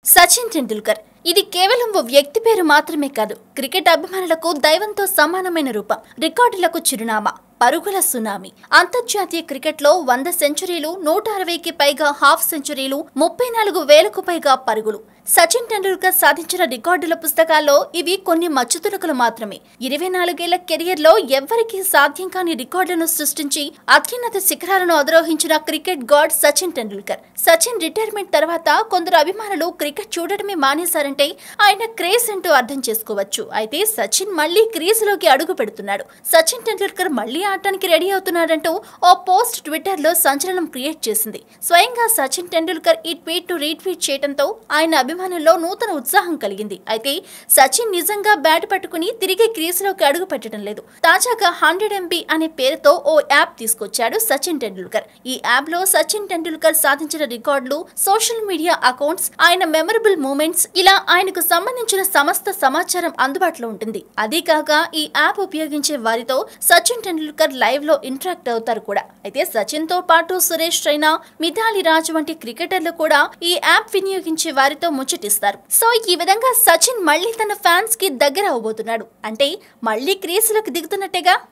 సచిన్ టెండూల్కర్ ఇది కేవలం ఓ వ్యక్తి పేరు మాత్రమే కాదు క్రికెట్ అభిమానులకు దైవంతో సమానమైన రూపం రికార్డులకు చిరునామా పరుగుల సునామీ అంతర్జాతీయ క్రికెట్లో వంద సెంచరీలు నూట అరవైకి పైగా హాఫ్ సెంచరీలు ముప్పై నాలుగు వేలకు పైగా పరుగులు సచిన్ టెండూల్కర్ సాధించిన రికార్డుల పుస్తకాల్లో ఇవి కొన్ని మచ్చుతునకలు మాత్రమే ఇరవై నాలుగేళ్ల కెరియర్లో ఎవ్వరికీ సాధ్యం కాని రికార్డులను సృష్టించి అత్యున్నత శిఖరాలను అధిరోహించిన cricket god Sachin Tendulkar Sachin retirement తర్వాత కొందరు అభిమానులు క్రికెట్ చూడడమే మానేశారంటే ఆయన క్రేజ్ అంటూ అర్థం చేసుకోవచ్చు అయితే సచిన్ మళ్లీ క్రీజులోకి అడుగు పెడుతున్నాడు సచిన్ టెండూల్కర్ మళ్లీ ఆడటానికి రెడీ అవుతున్నాడంటూ ఓ పోస్ట్ ట్విట్టర్ లో సంచలనం క్రియేట్ చేసింది స్వయంగా సచిన్ టెండూల్కర్ ఈ ట్వీట్ ను రీట్వీట్ చేయడంతో ఆయన అభిమానుల్లో నూతన ఉత్సాహం కలిగింది అయితే సచిన్ నిజంగా బ్యాట్ పట్టుకుని తిరిగి క్రీజులోకి అడుగు పెట్టడం లేదు తాజాగా హండ్రెడ్ ఎంబీ అనే పేరుతో ఓ యాప్ తీసుకొచ్చాడు సచిన్ టెండూల్కర్ ఈ యాప్ లో సచిన్ టెండూల్కర్ సాధించిన రికార్డులు సోషల్ మీడియా అకౌంట్స్ ఆయన మెమరబుల్ మూమెంట్స్ ఇలా ఆయనకు సంబంధించిన సమస్త సమాచారం అందుబాటులో ఉంటుంది అదే కాక ఈ యాప్ ఉపయోగించే వారితో సచిన్ టెండూల్కర్ లైవ్ లో ఇంటరాక్ట్ అవుతారు కూడా అయితే సచిన్ తో పాటు సురేష్ రైనా మిథాలి రాజ్ వంటి క్రికెటర్లు కూడా ఈ యాప్ వినియోగించే వారితో ముచ్చటిస్తారు సో ఈ విధంగా సచిన్ మళ్ళీ తన ఫ్యాన్స్ కి దగ్గర అవబోతున్నాడు అంటే మళ్ళీ క్రీజులకు దిగుతున్నట్టేగా